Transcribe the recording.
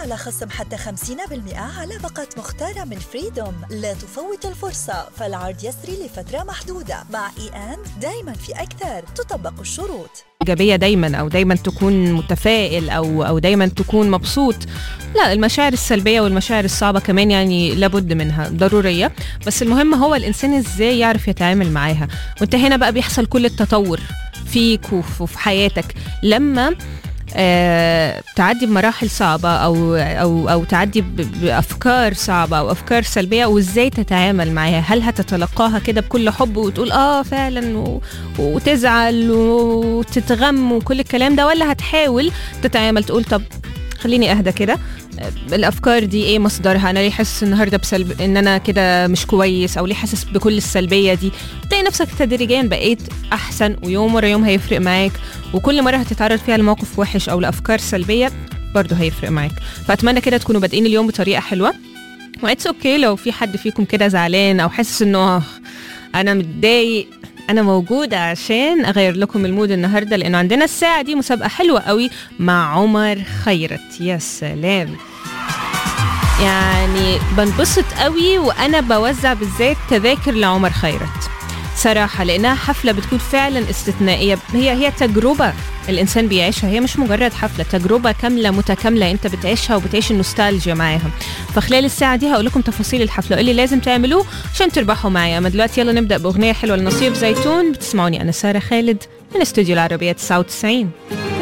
على خصم حتى 50% على باقة مختارة من فريدوم لا تفوت الفرصة فالعرض يسري لفترة محدودة مع اي ان دايما في أكثر تطبق الشروط ايجابيه دايما او دايما تكون متفائل او او دايما تكون مبسوط لا المشاعر السلبيه والمشاعر الصعبه كمان يعني لابد منها ضروريه بس المهم هو الانسان ازاي يعرف يتعامل معاها وانت هنا بقى بيحصل كل التطور فيك وف- وفي حياتك لما آه، تعدي بمراحل صعبة أو أو أو تعدي ب- بأفكار صعبة أو أفكار سلبية وإزاي تتعامل معاها هل هتتلقاها كده بكل حب وتقول آه فعلا و- وتزعل وتتغم وكل الكلام ده ولا هتحاول تتعامل تقول طب خليني اهدى كده آه، الافكار دي ايه مصدرها انا ليه حاسس النهارده بسلب ان انا كده مش كويس او ليه حاسس بكل السلبيه دي تلاقي نفسك تدريجيا بقيت احسن ويوم ورا يوم هيفرق معاك وكل مره هتتعرض فيها لموقف وحش او لافكار سلبيه برضه هيفرق معاك فاتمنى كده تكونوا بادئين اليوم بطريقه حلوه واتس اوكي لو في حد فيكم كده زعلان او حاسس انه آه، انا متضايق انا موجوده عشان اغير لكم المود النهارده لانه عندنا الساعه دي مسابقه حلوه قوي مع عمر خيرت يا سلام يعني بنبسط قوي وانا بوزع بالذات تذاكر لعمر خيرت صراحه لانها حفله بتكون فعلا استثنائيه هي هي تجربه الانسان بيعيشها هي مش مجرد حفله تجربه كامله متكامله انت بتعيشها وبتعيش النوستالجيا معاها فخلال الساعه دي هقول لكم تفاصيل الحفله وايه اللي لازم تعملوه عشان تربحوا معايا اما دلوقتي يلا نبدا باغنيه حلوه لنصيب زيتون بتسمعوني انا ساره خالد من استوديو العربيه 99